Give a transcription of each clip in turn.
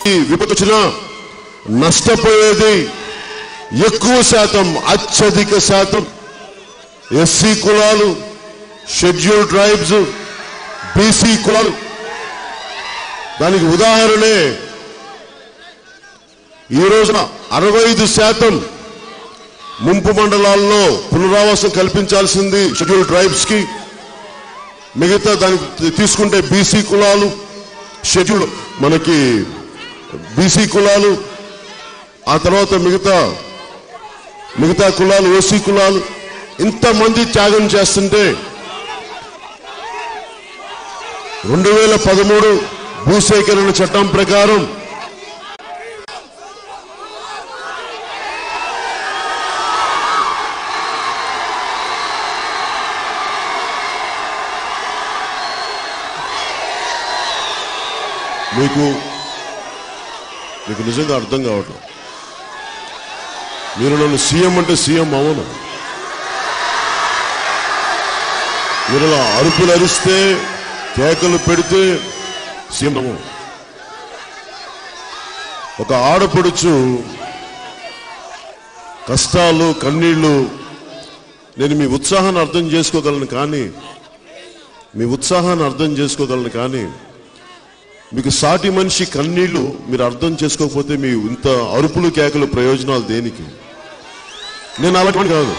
ఈ విపత్తు వచ్చినా నష్టపోయేది ఎక్కువ శాతం అత్యధిక శాతం ఎస్సీ కులాలు షెడ్యూల్ ట్రైబ్స్ బీసీ కులాలు దానికి ఉదాహరణే ఈ రోజున అరవై ఐదు శాతం ముంపు మండలాల్లో పునరావాసం కల్పించాల్సింది షెడ్యూల్ ట్రైబ్స్ కి మిగతా దానికి తీసుకుంటే బీసీ కులాలు షెడ్యూల్ మనకి బీసీ కులాలు ఆ తర్వాత మిగతా మిగతా కులాలు ఓసీ కులాలు ఇంతమంది త్యాగం చేస్తుంటే రెండు వేల పదమూడు భూసేకరణ చట్టం ప్రకారం మీకు మీకు నిజంగా అర్థం కావట్లేదు మీరు నన్ను సీఎం అంటే సీఎం అవును మీరు ఇలా అరుపులు అరిస్తే కేకలు పెడితే సీఎం అవ్వను. ఒక ఆడపడుచు కష్టాలు కన్నీళ్లు నేను మీ ఉత్సాహాన్ని అర్థం చేసుకోగలను కానీ మీ ఉత్సాహాన్ని అర్థం చేసుకోగలను కానీ మీకు సాటి మనిషి కన్నీళ్లు మీరు అర్థం చేసుకోకపోతే మీ ఇంత అరుపులు కేకలు ప్రయోజనాలు దేనికి నేను అలాంటి కాదు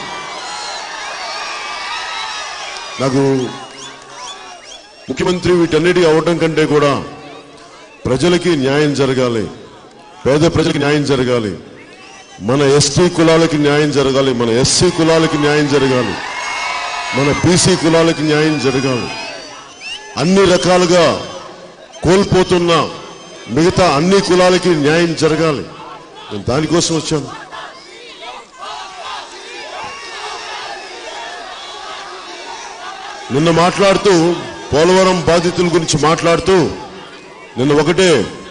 నాకు ముఖ్యమంత్రి వీటన్నిటి అవడం కంటే కూడా ప్రజలకి న్యాయం జరగాలి పేద ప్రజలకి న్యాయం జరగాలి మన ఎస్టీ కులాలకి న్యాయం జరగాలి మన ఎస్సీ కులాలకి న్యాయం జరగాలి మన బీసీ కులాలకి న్యాయం జరగాలి అన్ని రకాలుగా కోల్పోతున్న మిగతా అన్ని కులాలకి న్యాయం జరగాలి నేను దానికోసం వచ్చాను నిన్న మాట్లాడుతూ పోలవరం బాధితుల గురించి మాట్లాడుతూ నిన్న ఒకటే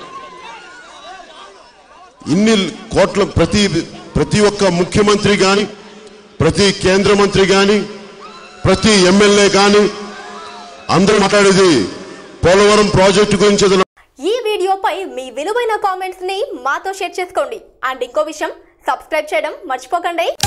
ఇన్ని కోట్ల ప్రతి ప్రతి ఒక్క ముఖ్యమంత్రి గాని ప్రతి కేంద్ర మంత్రి గాని ప్రతి ఎమ్మెల్యే గాని అందరూ మాట్లాడేది పోలవరం ప్రాజెక్టు గురించి ఏదైనా ఈ వీడియోపై మీ విలువైన కామెంట్స్ ని మాతో షేర్ చేసుకోండి అండ్ ఇంకో విషయం సబ్స్క్రైబ్ చేయడం మర్చిపోకండి